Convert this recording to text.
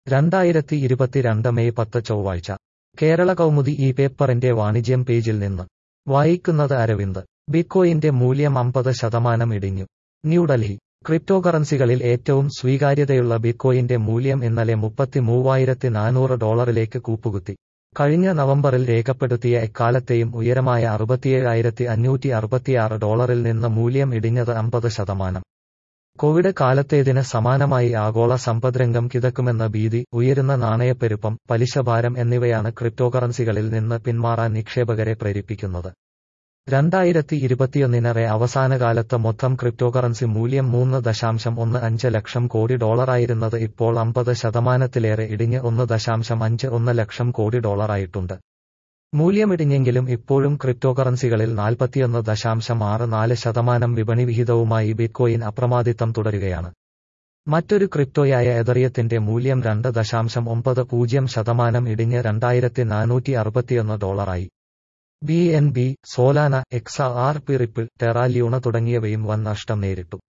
രണ്ടായിരത്തി ഇരുപത്തിരണ്ട് മെയ് പത്ത് ചൊവ്വാഴ്ച കേരള കൗമുദി ഈ പേപ്പറിന്റെ വാണിജ്യം പേജിൽ നിന്ന് വായിക്കുന്നത് അരവിന്ദ് ബിറ്റ്കോയിന്റെ മൂല്യം അമ്പത് ശതമാനം ഇടിഞ്ഞു ന്യൂഡൽഹി ക്രിപ്റ്റോകറൻസികളിൽ ഏറ്റവും സ്വീകാര്യതയുള്ള ബിറ്റ്കോയിന്റെ മൂല്യം ഇന്നലെ മുപ്പത്തി മൂവായിരത്തി നാനൂറ് ഡോളറിലേക്ക് കൂപ്പുകുത്തി കഴിഞ്ഞ നവംബറിൽ രേഖപ്പെടുത്തിയ എക്കാലത്തെയും ഉയരമായ അറുപത്തിയേഴായിരത്തി അഞ്ഞൂറ്റി അറുപത്തിയാറ് ഡോളറിൽ നിന്ന് മൂല്യം ഇടിഞ്ഞത് അമ്പത് ശതമാനം കോവിഡ് കാലത്തേതിന് സമാനമായി ആഗോള സമ്പദ്രംഗം കിതക്കുമെന്ന ഭീതി ഉയരുന്ന നാണയപ്പെരുപ്പം പലിശഭാരം എന്നിവയാണ് ക്രിപ്റ്റോകറൻസികളിൽ നിന്ന് പിന്മാറാൻ നിക്ഷേപകരെ പ്രേരിപ്പിക്കുന്നത് രണ്ടായിരത്തി ഇരുപത്തിയൊന്നിനറെ അവസാനകാലത്ത് മൊത്തം ക്രിപ്റ്റോകറൻസി മൂല്യം മൂന്ന് ദശാംശം ഒന്ന് അഞ്ച് ലക്ഷം കോടി ഡോളറായിരുന്നത് ഇപ്പോൾ അമ്പത് ശതമാനത്തിലേറെ ഇടിഞ്ഞ് ഒന്ന് ദശാംശം അഞ്ച് ഒന്ന് ലക്ഷം കോടി ഡോളറായിട്ടുണ്ട് മൂല്യമിടിഞ്ഞെങ്കിലും ഇപ്പോഴും ക്രിപ്റ്റോകറൻസികളിൽ നാൽപ്പത്തിയൊന്ന് ദശാംശം ആറ് നാല് ശതമാനം വിപണി വിഹിതവുമായി ബിറ്റ്കോയിൻ അപ്രമാദിത്വം തുടരുകയാണ് മറ്റൊരു ക്രിപ്റ്റോയായ എതറിയത്തിന്റെ മൂല്യം രണ്ട് ദശാംശം ഒമ്പത് പൂജ്യം ശതമാനം ഇടിഞ്ഞ് രണ്ടായിരത്തി നാനൂറ്റി അറുപത്തിയൊന്ന് ഡോളറായി B N B Solana X R P Ripple Terra Luna തുടങ്ങിയവയും വൻ നഷ്ടം നേരിട്ടു